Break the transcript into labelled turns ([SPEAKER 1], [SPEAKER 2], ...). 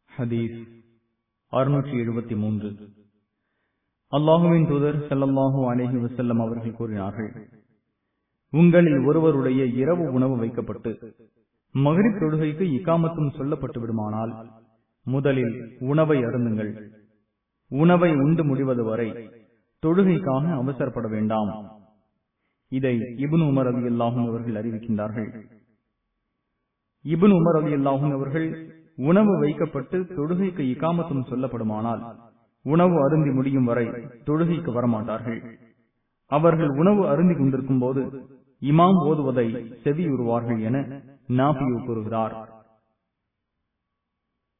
[SPEAKER 1] ஹதீஸ் அறுநூற்றி எழுபத்தி மூன்று அல்லாஹுவின் தூதர் ஸல்லல்லாஹு அலைஹி வஸல்லம் அவர்கள் கூறினார்கள் உங்களில் ஒருவருடைய இரவு உணவு வைக்கப்பட்டு மகரிப் தொழுகைக்கு இக்காமத்தும் சொல்லப்பட்டு விடுமானால் முதலில் உணவை அருந்துங்கள் உணவை உண்டு முடிவது வரை தொழுகைக்காக அவசரப்பட வேண்டாம் இதை இபுன் உமர் அலி அல்லாஹும் அவர்கள் அறிவிக்கின்றார்கள் இபுன் உமர் அலி அல்லாஹும் அவர்கள் உணவு வைக்கப்பட்டு தொழுகைக்கு இக்காமத்தும் சொல்லப்படுமானால் உணவு அருந்தி முடியும் வரை தொழுகைக்கு வரமாட்டார்கள் அவர்கள் உணவு அருந்தி கொண்டிருக்கும் போது இமாம் ஓதுவதை செவியுறுவார்கள் என நாபியு கூறுகிறார்